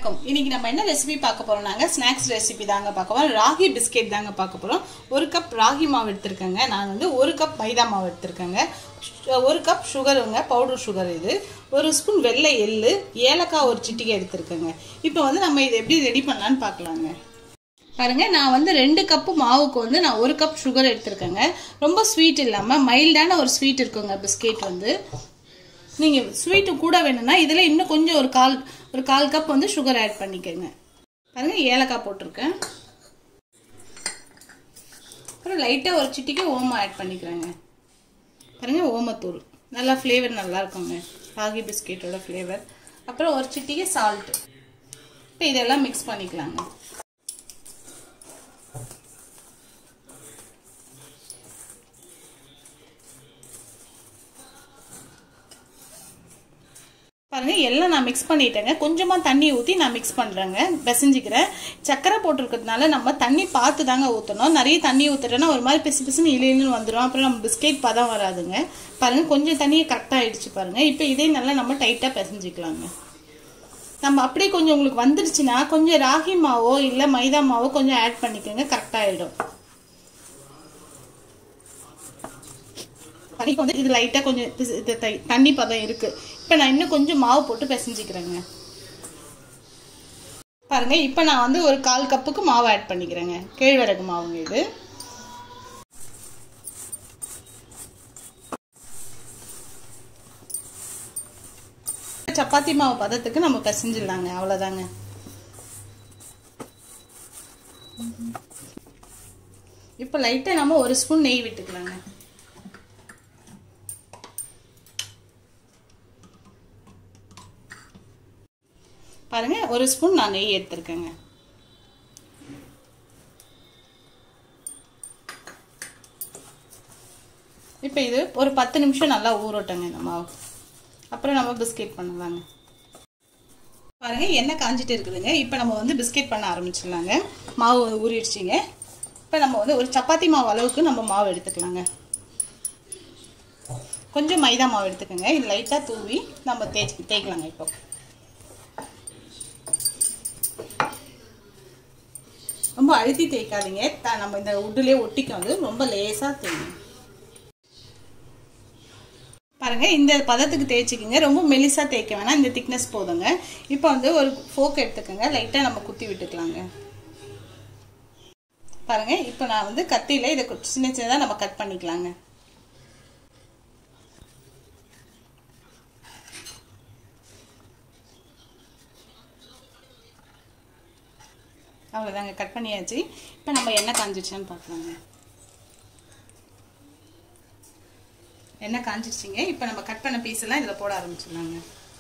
வணக்கம் இன்னைக்கு நம்ம என்ன ரெசிபி பார்க்க போறோம்னாங்க ஸ்நாக்ஸ் ரெசிபி தாங்க பார்க்க போறோம் ராகி பிஸ்கெட் தாங்க பார்க்க போறோம் ஒரு கப் ராகி மாவு எடுத்திருக்கேங்க நான் வந்து ஒரு கப் மைதா மாவு எடுத்திருக்கேங்க சு- ஒரு கப் சுகருங்க பவுடர் சுகர் இது ஒரு ஸ்பூன் வெள்ளை எள்ளு ஏலக்காய் ஒரு சிட்டிகை எடுத்திருக்கேங்க இப்போ வந்து நம்ம இதை எப்படி ரெடி பண்ணலான்னு பார்க்கலாங்க பாருங்க நான் வந்து ரெண்டு கப்பு மாவுக்கு வந்து நான் ஒரு கப் சுகர் எடுத்திருக்கேங்க ரொம்ப ஸ்வீட் இல்லாமல் மைல்டான ஒரு ஸ்வீட் இருக்குங்க பிஸ்கெட் வந்து நீங்கள் ஸ்வீட்டு கூட வேணும்னா இதில் இன்னும் கொஞ்சம் ஒரு கால் ஒரு கால் கப் வந்து சுகர் ஆட் பண்ணிக்கோங்க பாருங்க ஏலக்காய் போட்டிருக்கேன் அப்புறம் லைட்டாக ஒரு சிட்டிக்கு ஓமம் ஆட் பண்ணிக்கிறேங்க பாருங்க ஓமத்தூள் நல்லா ஃப்ளேவர் நல்லா இருக்குங்க ராகி பிஸ்கெட்டோட ஃப்ளேவர் அப்புறம் ஒரு சிட்டிக்கு சால்ட்டு இப்போ இதெல்லாம் மிக்ஸ் பண்ணிக்கலாங்க பாருங்க எல்லாம் நான் மிக்ஸ் பண்ணிட்டேங்க கொஞ்சமா தண்ணி ஊற்றி நான் மிக்ஸ் பண்றேங்க பிசைஞ்சிக்கிறேன் சக்கரை போட்டிருக்கிறதுனால நம்ம தண்ணி பார்த்து தாங்க ஊற்றணும் நிறைய தண்ணி ஊற்றுட்டோன்னா ஒரு மாதிரி பிசு பிசுன்னு இழு இழுன்னு வந்துடும் அப்புறம் நம்ம பிஸ்கெட் பதம் வராதுங்க பாருங்க கொஞ்சம் தண்ணியை கரெக்டாக ஆயிடுச்சு பாருங்க இப்போ இதே நல்லா நம்ம டைட்டாக பிசைஞ்சிக்கலாங்க நம்ம அப்படியே கொஞ்சம் உங்களுக்கு வந்துடுச்சுன்னா கொஞ்சம் ராகி மாவோ இல்லை மைதா மாவோ கொஞ்சம் ஆட் பண்ணிக்கோங்க கரெக்டாக ஆயிடும் அதுக்கு வந்து இது லைட்டாக கொஞ்சம் பிசு- இது தை- தண்ணி பதம் இருக்கு இப்போ நான் இன்னும் கொஞ்சம் மாவு போட்டு பிசைஞ்சிக்கிறேங்க பாருங்க இப்போ நான் வந்து ஒரு கால் கப்புக்கு மாவு ஆட் பண்ணிக்கிறேங்க கேழ்வரகு மாவுங்க இது சப்பாத்தி மாவு பதத்துக்கு நம்ம பிசைஞ்சிடலாங்க அவ்வளோதாங்க இப்போ லைட்டாக நம்ம ஒரு ஸ்பூன் நெய் விட்டுக்கலாங்க பாருங்க ஒரு ஸ்பூன் நான் நெய் எடுத்திருக்கேங்க இப்போ இது ஒரு பத்து நிமிஷம் நல்லா ஊறட்டுங்க இந்த மாவு அப்புறம் நம்ம பிஸ்கெட் பண்ணலாங்க பாருங்க எண்ணெய் காஞ்சிட்டு இருக்குதுங்க இப்போ நம்ம வந்து பிஸ்கெட் பண்ண ஆரம்பிச்சிடலாங்க மாவு ஊறிடுச்சிங்க இப்போ நம்ம வந்து ஒரு சப்பாத்தி மாவு அளவுக்கு நம்ம மாவு எடுத்துக்கலாங்க கொஞ்சம் மைதா மாவு எடுத்துக்கோங்க இது லைட்டாக தூவி நம்ம தேய்ச்சி தேய்க்கலாங்க இப்போ ரொம்ப அழுத்தி தேய்க்காதீங்க த- நம்ம இந்த உட்டுலேயே ஒட்டிக்கும் அது ரொம்ப லேசாக தேய்ங்க பாருங்க இந்த பதத்துக்கு தேய்ச்சிக்கிங்க ரொம்ப மெலிசா தேய்க்க வேணாம் இந்த திக்னஸ் போதுங்க இப்போ வந்து ஒரு ஃபோக் எடுத்துக்கோங்க லைட்டாக நம்ம குத்தி விட்டுக்கலாங்க பாருங்க இப்போ நான் வந்து கத்தியில இதை கு- சின்ன சின்னதாக நம்ம கட் பண்ணிக்கலாங்க அவ்வளோதாங்க கட் பண்ணியாச்சு இப்போ நம்ம எண்ணெய் காஞ்சிடுச்சான்னு பார்க்கலாங்க எண்ணெய் காஞ்சிடுச்சிங்க இப்போ நம்ம கட் பண்ண பீஸ் எல்லாம் இதில் போட ஆரம்பிச்சிடலாங்க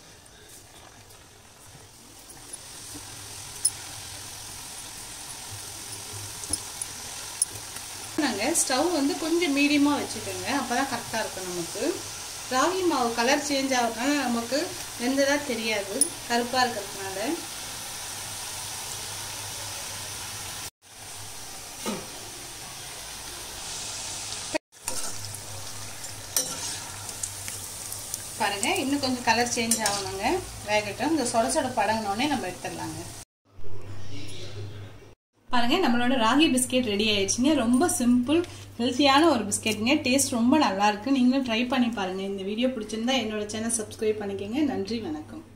நாங்கள் ஸ்டவ் வந்து கொஞ்சம் மீடியமாக வச்சுக்கோங்க அப்போ தான் கரெக்டாக இருக்கும் நமக்கு ராகி மாவு கலர் சேஞ்ச் ஆகுறதுனால நமக்கு வெந்ததா தெரியாது கருப்பாக இருக்கிறதுனால பாருங்க இன்னும் கொஞ்சம் கலர் சேஞ்ச் ஆகணுங்க வேகட்டும் இந்த சொட சொட படங்கினோடனே நம்ம எடுத்துடலாங்க பாருங்க நம்மளோட ராகி பிஸ்கெட் ரெடி ஆயிடுச்சுங்க ரொம்ப சிம்பிள் ஹெல்த்தியான ஒரு பிஸ்கெட்டுங்க டேஸ்ட் ரொம்ப நல்லா இருக்கு நீங்களும் ட்ரை பண்ணி பாருங்க இந்த வீடியோ பிடிச்சிருந்தா என்னோட சேனல் சப்ஸ்கிரைப் பண்ணிக்கோங்க நன்றி வணக்கம்